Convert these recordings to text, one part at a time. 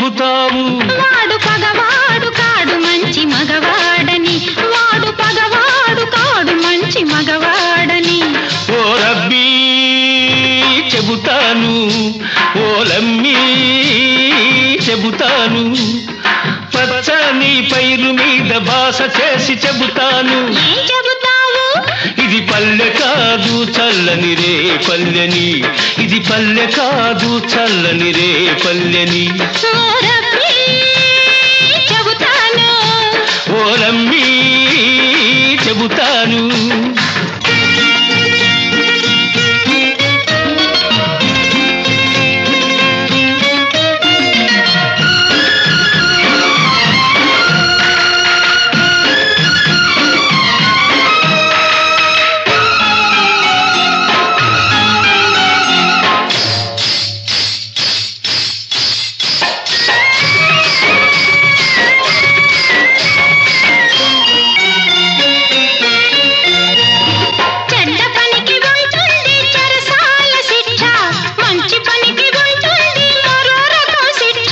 చెబుతావు వాడు పగవాడు కాడు మంచి మగవాడని వాడు పగవాడు కాడు మంచి మగవాడని ఓ రబ్బీ చెబుతాను ఓలమ్మీ చెబుతాను పచ్చని పైరు మీద భాష చేసి చెబుతాను ఏం చెబుతావు ఇది పల్లె కాదు చల్లని రే పల్లెని ఇది పల్లె కాదు చల్లని రే పల్లెని ఓ రబ్బీ, చెబుతాను ఓలమ్మీ చెబుతాను చెడ్డ పనికి ఉంటుంది చెరసాల శిక్ష మంచి పనికి ఉంటుంది మరో రకం శిక్ష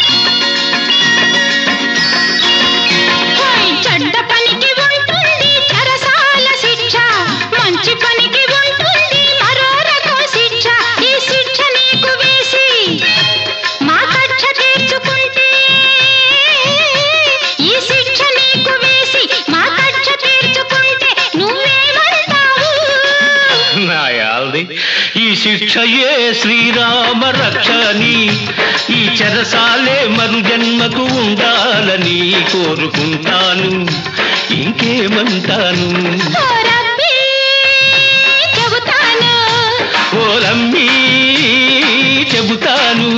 ఓయ్, చెడ్డ పనికి ఉంటుంది చెరసాల శిక్ష మంచి పనికి ఉంటుంది మరో రకం శిక్ష ఈ శిక్ష నీకు వేసి మా కక్ష తీర్చుకుంటే ఈ శిక్ష నీకు వేసి మా కక్ష తీర్చుకుంటే నువ్వేమంటావు నాయాల్ది ఈ శిక్షయే శ్రీరామ రక్షని ఈ చెరసాలే మరు జన్మకు ఉండాలని కోరుకుంటాను ఇంకేమంటాను ఓ రబ్బీ, చెబుతాను ఓలమ్మీ చెబుతాను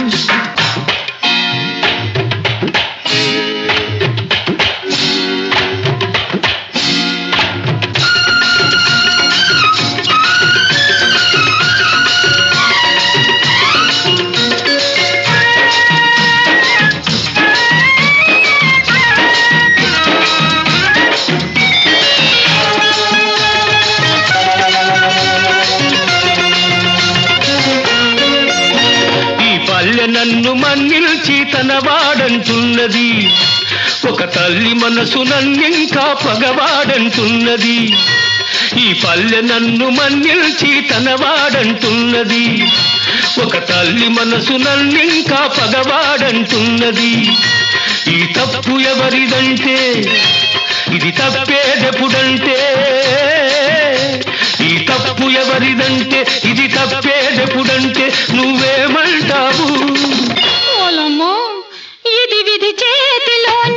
ఈ పల్లె నన్ను మన్నిల్చి తన వాడంటున్నది ఒక తల్లి మనసు నన్నింకా పగవాడంటున్నది ఈ పల్లె నన్ను మన్నిల్చి తన వాడంటున్నది ఒక తల్లి మనసు నన్నింకా పగవాడంటున్నది ఈ తప్పు ఎవరిదంటే ఇది తప్పేదెప్పుడంటే ఈ తప్పు ఎవరిదంటే ఇది తప్పేదెప్పుడంటే నువ్వేమంటావు ఓలమ్మో ఇది విధి చేతిలో